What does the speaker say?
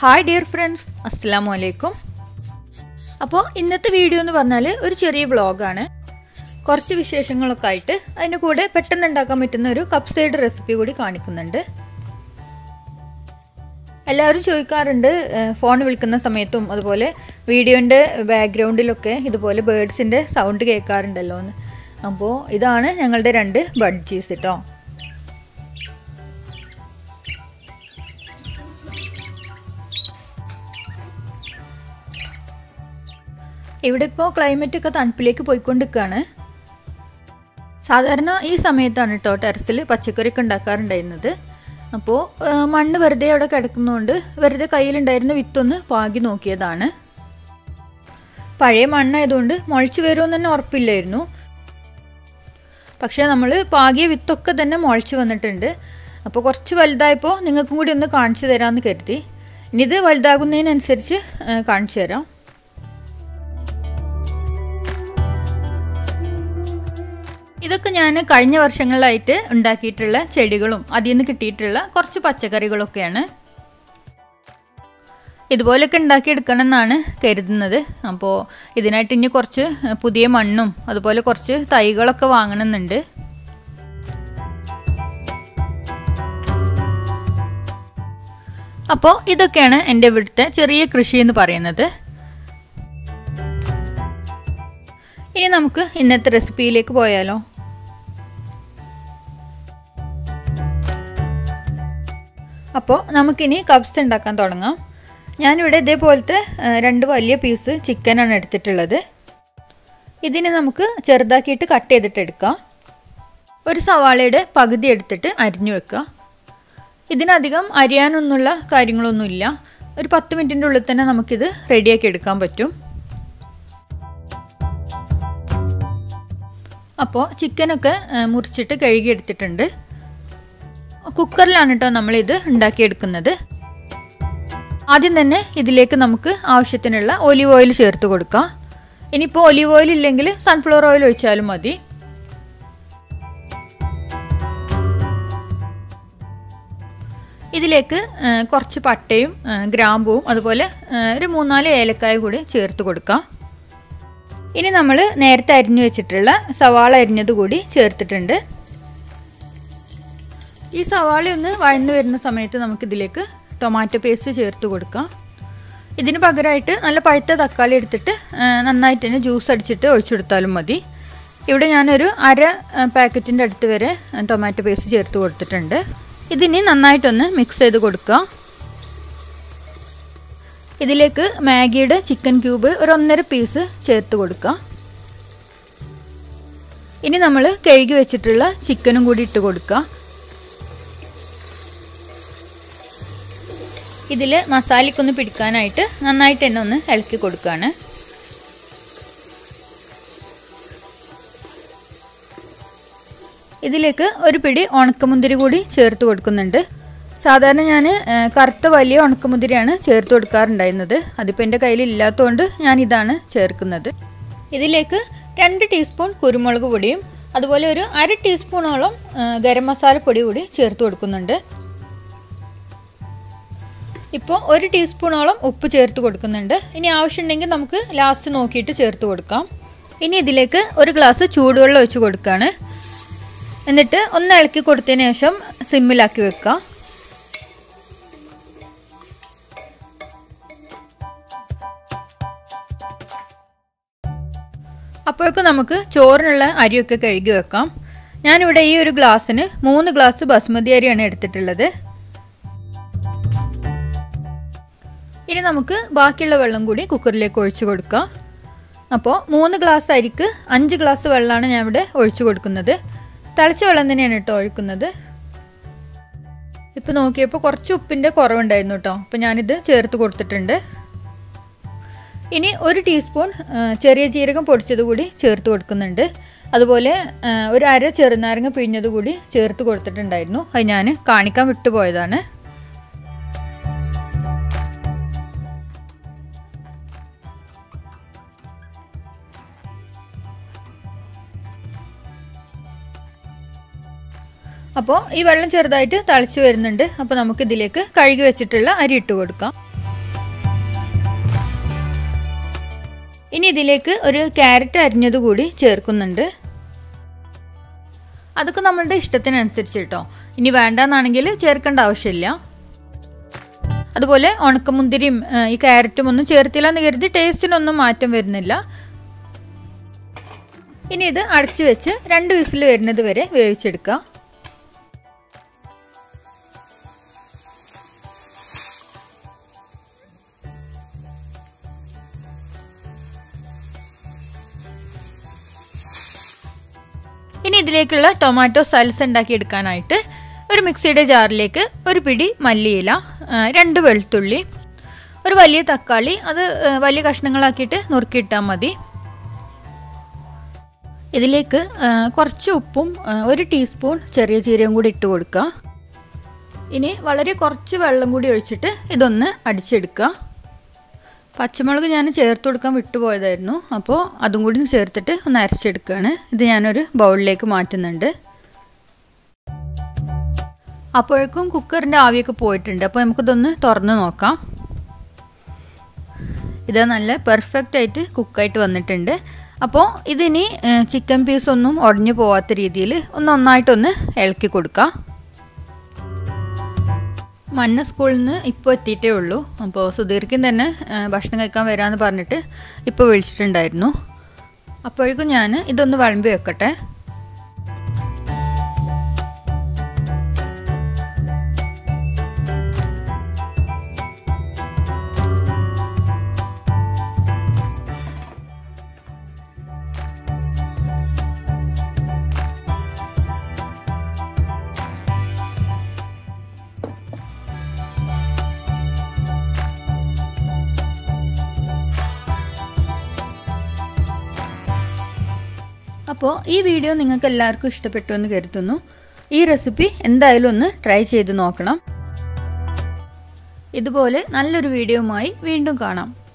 hi dear friends അസ്സാം വലൈക്കും അപ്പോൾ ഇന്നത്തെ വീഡിയോ എന്ന് പറഞ്ഞാൽ ഒരു ചെറിയ വ്ളോഗാണ് കുറച്ച് വിശേഷങ്ങളൊക്കെ ആയിട്ട് അതിൻ്റെ കൂടെ പെട്ടെന്ന് ഉണ്ടാക്കാൻ പറ്റുന്ന ഒരു കപ്പ് സൈഡ് റെസിപ്പി കൂടി കാണിക്കുന്നുണ്ട് എല്ലാവരും ചോദിക്കാറുണ്ട് ഫോൺ വിളിക്കുന്ന സമയത്തും അതുപോലെ വീഡിയോൻ്റെ ബാക്ക്ഗ്രൗണ്ടിലൊക്കെ ഇതുപോലെ ബേഡ്സിൻ്റെ സൗണ്ട് കേൾക്കാറുണ്ടല്ലോ എന്ന് അപ്പോൾ ഇതാണ് ഞങ്ങളുടെ രണ്ട് ബഡ്ജീസ് കേട്ടോ ഇവിടെ ഇപ്പോൾ ക്ലൈമറ്റ് ഒക്കെ തണുപ്പിലേക്ക് പോയിക്കൊണ്ടിരിക്കുകയാണ് സാധാരണ ഈ സമയത്താണ് കേട്ടോ ടെറസിൽ പച്ചക്കറിയൊക്കെ ഉണ്ടാക്കാറുണ്ടായിരുന്നത് അപ്പോൾ മണ്ണ് വെറുതെ അവിടെ കിടക്കുന്നതുകൊണ്ട് വെറുതെ കയ്യിലുണ്ടായിരുന്ന വിത്തൊന്ന് പാകി നോക്കിയതാണ് പഴയ മണ്ണായതുകൊണ്ട് മുളച്ച് വരുമെന്ന് തന്നെ ഉറപ്പില്ലായിരുന്നു പക്ഷേ നമ്മൾ പാകിയ വിത്തൊക്കെ തന്നെ മുളച്ച് വന്നിട്ടുണ്ട് അപ്പോൾ കുറച്ച് വലുതായപ്പോൾ നിങ്ങൾക്കും കൂടി ഒന്ന് കാണിച്ചു തരാമെന്ന് കരുതി ഇനി ഇത് വലുതാകുന്നതിനനുസരിച്ച് കാണിച്ചു തരാം ഇതൊക്കെ ഞാൻ കഴിഞ്ഞ വർഷങ്ങളിലായിട്ട് ഉണ്ടാക്കിയിട്ടുള്ള ചെടികളും അതിൽ നിന്ന് കിട്ടിയിട്ടുള്ള കുറച്ച് പച്ചക്കറികളൊക്കെയാണ് ഇതുപോലെയൊക്കെ ഉണ്ടാക്കിയെടുക്കണം എന്നാണ് കരുതുന്നത് അപ്പോൾ ഇതിനായിട്ട് ഇനി കുറച്ച് പുതിയ മണ്ണും അതുപോലെ കുറച്ച് തൈകളൊക്കെ വാങ്ങണമെന്നുണ്ട് അപ്പോൾ ഇതൊക്കെയാണ് എൻ്റെ ഇവിടുത്തെ ചെറിയ കൃഷി എന്ന് പറയുന്നത് ഇനി നമുക്ക് ഇന്നത്തെ റെസിപ്പിയിലേക്ക് പോയാലോ അപ്പോൾ നമുക്കിനി കബ്സ് ഉണ്ടാക്കാൻ തുടങ്ങാം ഞാനിവിടെ ഇതേപോലത്തെ രണ്ട് വലിയ പീസ് ചിക്കനാണ് എടുത്തിട്ടുള്ളത് ഇതിന് നമുക്ക് ചെറുതാക്കിയിട്ട് കട്ട് ചെയ്തിട്ട് എടുക്കാം ഒരു സവാളയുടെ പകുതി എടുത്തിട്ട് അരിഞ്ഞു വെക്കുക ഇതിനധികം അരിയാനൊന്നുള്ള കാര്യങ്ങളൊന്നുമില്ല ഒരു പത്ത് മിനിറ്റിൻ്റെ ഉള്ളിൽ തന്നെ നമുക്കിത് റെഡിയാക്കി എടുക്കാൻ പറ്റും അപ്പോൾ ചിക്കനൊക്കെ മുറിച്ചിട്ട് കഴുകിയെടുത്തിട്ടുണ്ട് കുക്കറിലാണ് കേട്ടോ നമ്മളിത് ഉണ്ടാക്കിയെടുക്കുന്നത് ആദ്യം തന്നെ ഇതിലേക്ക് നമുക്ക് ആവശ്യത്തിനുള്ള ഒലിവ് ഓയിൽ ചേർത്ത് കൊടുക്കാം ഇനിയിപ്പോൾ ഒലിവ് ഓയിൽ ഇല്ലെങ്കിൽ സൺഫ്ലവർ ഓയിൽ ഒഴിച്ചാലും മതി ഇതിലേക്ക് കുറച്ച് പട്ടയും ഗ്രാമ്പുവും അതുപോലെ ഒരു മൂന്നാല് ഏലക്കായ കൂടി ചേർത്ത് കൊടുക്കാം ഇനി നമ്മൾ നേരത്തെ അരിഞ്ഞു വെച്ചിട്ടുള്ള സവാള അരിഞ്ഞത് കൂടി ചേർത്തിട്ടുണ്ട് ഈ സവാള ഒന്ന് വഴന്നു വരുന്ന സമയത്ത് നമുക്കിതിലേക്ക് ടൊമാറ്റോ പേസ്റ്റ് ചേർത്ത് കൊടുക്കാം ഇതിന് പകരമായിട്ട് നല്ല പഴുത്ത തക്കാളി എടുത്തിട്ട് നന്നായിട്ട് തന്നെ ജ്യൂസ് അടിച്ചിട്ട് ഒഴിച്ചെടുത്താലും മതി ഇവിടെ ഞാനൊരു അര പാക്കറ്റിൻ്റെ അടുത്ത് വരെ ടൊമാറ്റോ പേസ്റ്റ് ചേർത്ത് കൊടുത്തിട്ടുണ്ട് ഇതിനി നന്നായിട്ടൊന്ന് മിക്സ് ചെയ്ത് കൊടുക്കുക ഇതിലേക്ക് മാഗിയുടെ ചിക്കൻ ക്യൂബ് ഒരു ഒന്നര പീസ് ചേർത്ത് കൊടുക്കുക ഇനി നമ്മൾ കഴുകി വെച്ചിട്ടുള്ള ചിക്കനും കൂടി ഇട്ട് കൊടുക്കുക ഇതിൽ മസാലയ്ക്കൊന്ന് പിടിക്കാനായിട്ട് നന്നായിട്ട് തന്നെ ഒന്ന് ഇളക്കി കൊടുക്കുകയാണ് ഇതിലേക്ക് ഒരു പിടി ഉണക്കമുന്തിരി കൂടി ചേർത്ത് കൊടുക്കുന്നുണ്ട് സാധാരണ ഞാൻ കറുത്ത വലിയ ഉണക്കമുതിരിയാണ് ചേർത്ത് കൊടുക്കാറുണ്ടായിരുന്നത് അതിപ്പോൾ എൻ്റെ കയ്യിൽ ഇല്ലാത്തതുകൊണ്ട് ഞാൻ ഇതാണ് ചേർക്കുന്നത് ഇതിലേക്ക് രണ്ട് ടീസ്പൂൺ കുരുമുളക് പൊടിയും അതുപോലെ ഒരു അര ടീസ്പൂണോളം ഗരം മസാല പൊടി കൂടി ചേർത്ത് കൊടുക്കുന്നുണ്ട് ഇപ്പോൾ ഒരു ടീസ്പൂണോളം ഉപ്പ് ചേർത്ത് കൊടുക്കുന്നുണ്ട് ഇനി ആവശ്യമുണ്ടെങ്കിൽ നമുക്ക് ലാസ്റ്റ് നോക്കിയിട്ട് ചേർത്ത് കൊടുക്കാം ഇനി ഇതിലേക്ക് ഒരു ഗ്ലാസ് ചൂടുവെള്ളം ഒഴിച്ച് കൊടുക്കുകയാണ് എന്നിട്ട് ഒന്ന് ഇളക്കി കൊടുത്തതിന് ശേഷം സിമ്മിലാക്കി വെക്കാം അപ്പോഴേക്കും നമുക്ക് ചോറിനുള്ള അരിയൊക്കെ കഴുകി വെക്കാം ഞാനിവിടെ ഈ ഒരു ഗ്ലാസ്സിന് മൂന്ന് ഗ്ലാസ് ബസ്മതി അരിയാണ് എടുത്തിട്ടുള്ളത് ഇനി നമുക്ക് ബാക്കിയുള്ള വെള്ളം കൂടി കുക്കറിലേക്ക് ഒഴിച്ചു കൊടുക്കാം അപ്പോൾ മൂന്ന് ഗ്ലാസ് അരിക്ക് അഞ്ച് ഗ്ലാസ് വെള്ളമാണ് ഞാൻ ഇവിടെ ഒഴിച്ചു കൊടുക്കുന്നത് തിളച്ച വെള്ളം തന്നെയാണ് കേട്ടോ ഒഴിക്കുന്നത് ഇപ്പോൾ നോക്കിയപ്പോൾ കുറച്ച് ഉപ്പിൻ്റെ കുറവുണ്ടായിരുന്നു കേട്ടോ അപ്പോൾ ഞാനിത് ചേർത്ത് കൊടുത്തിട്ടുണ്ട് ഇനി ഒരു ടീസ്പൂൺ ചെറിയ ജീരകം പൊടിച്ചത് കൂടി ചേർത്ത് കൊടുക്കുന്നുണ്ട് അതുപോലെ ഒരു അര ചെറുനാരങ്ങ പിഴിഞ്ഞത് കൂടി ചേർത്ത് കൊടുത്തിട്ടുണ്ടായിരുന്നു അത് ഞാൻ കാണിക്കാൻ വിട്ടുപോയതാണ് അപ്പോൾ ഈ വെള്ളം ചെറുതായിട്ട് തിളച്ച് വരുന്നുണ്ട് അപ്പോൾ നമുക്ക് ഇതിലേക്ക് കഴുകി വെച്ചിട്ടുള്ള അരി ഇട്ട് കൊടുക്കാം ഇനി ഇതിലേക്ക് ഒരു ക്യാരറ്റ് അരിഞ്ഞത് കൂടി ചേർക്കുന്നുണ്ട് അതൊക്കെ നമ്മളുടെ ഇഷ്ടത്തിനനുസരിച്ച് കേട്ടോ ഇനി വേണ്ടെന്നാണെങ്കിൽ ചേർക്കേണ്ട ആവശ്യമില്ല അതുപോലെ ഉണക്കമുന്തിരിയും ഈ ക്യാരറ്റും ഒന്നും ചേർത്തില്ല എന്ന് കരുതി ടേസ്റ്റിനൊന്നും മാറ്റം വരുന്നില്ല ഇനി ഇത് അടച്ചു വെച്ച് രണ്ട് വിസിൽ വരുന്നത് വരെ വേവിച്ചെടുക്കുക ഇനി ഇതിലേക്കുള്ള ടൊമാറ്റോ സൽസ് ഉണ്ടാക്കി എടുക്കാനായിട്ട് ഒരു മിക്സിയുടെ ജാറിലേക്ക് ഒരു പിടി മല്ലിയില രണ്ട് വെളുത്തുള്ളി ഒരു വലിയ തക്കാളി അത് വലിയ കഷ്ണങ്ങളാക്കിയിട്ട് നുറുക്കിയിട്ടാൽ മതി ഇതിലേക്ക് കുറച്ച് ഉപ്പും ഒരു ടീസ്പൂൺ ചെറിയ ജീരകം കൂടി ഇട്ട് കൊടുക്കുക ഇനി വളരെ കുറച്ച് വെള്ളം കൂടി ഒഴിച്ചിട്ട് ഇതൊന്ന് അടിച്ചെടുക്കുക പച്ചമുളക് ഞാൻ ചേർത്ത് കൊടുക്കാൻ വിട്ടുപോയതായിരുന്നു അപ്പോൾ അതും കൂടി ചേർത്തിട്ട് ഒന്ന് അരച്ചെടുക്കുകയാണ് ഇത് ഞാനൊരു ബൗളിലേക്ക് മാറ്റുന്നുണ്ട് അപ്പോഴേക്കും കുക്കറിൻ്റെ ആവിയൊക്കെ പോയിട്ടുണ്ട് അപ്പോൾ നമുക്കിതൊന്ന് തുറന്ന് നോക്കാം ഇത് നല്ല പെർഫെക്റ്റ് ആയിട്ട് കുക്കായിട്ട് വന്നിട്ടുണ്ട് അപ്പോൾ ഇതിനി ചിക്കൻ പീസ് ഒന്നും ഉടഞ്ഞു പോവാത്ത രീതിയിൽ ഒന്ന് ഒന്നായിട്ടൊന്ന് ഇളക്കി കൊടുക്കാം മന്ന സ്കൂളിൽ നിന്ന് ഇപ്പോൾ എത്തിയിട്ടേ ഉള്ളൂ അപ്പോൾ സുധീർക്കും തന്നെ ഭക്ഷണം കഴിക്കാൻ വരാമെന്ന് പറഞ്ഞിട്ട് ഇപ്പോൾ വിളിച്ചിട്ടുണ്ടായിരുന്നു അപ്പോഴേക്കും ഞാൻ ഇതൊന്ന് വിളമ്പി വെക്കട്ടെ അപ്പോൾ ഈ വീഡിയോ നിങ്ങൾക്ക് എല്ലാവർക്കും ഇഷ്ടപ്പെട്ടു എന്ന് കരുതുന്നു ഈ റെസിപ്പി എന്തായാലും ഒന്ന് ട്രൈ ചെയ്ത് നോക്കണം ഇതുപോലെ നല്ലൊരു വീഡിയോയുമായി വീണ്ടും കാണാം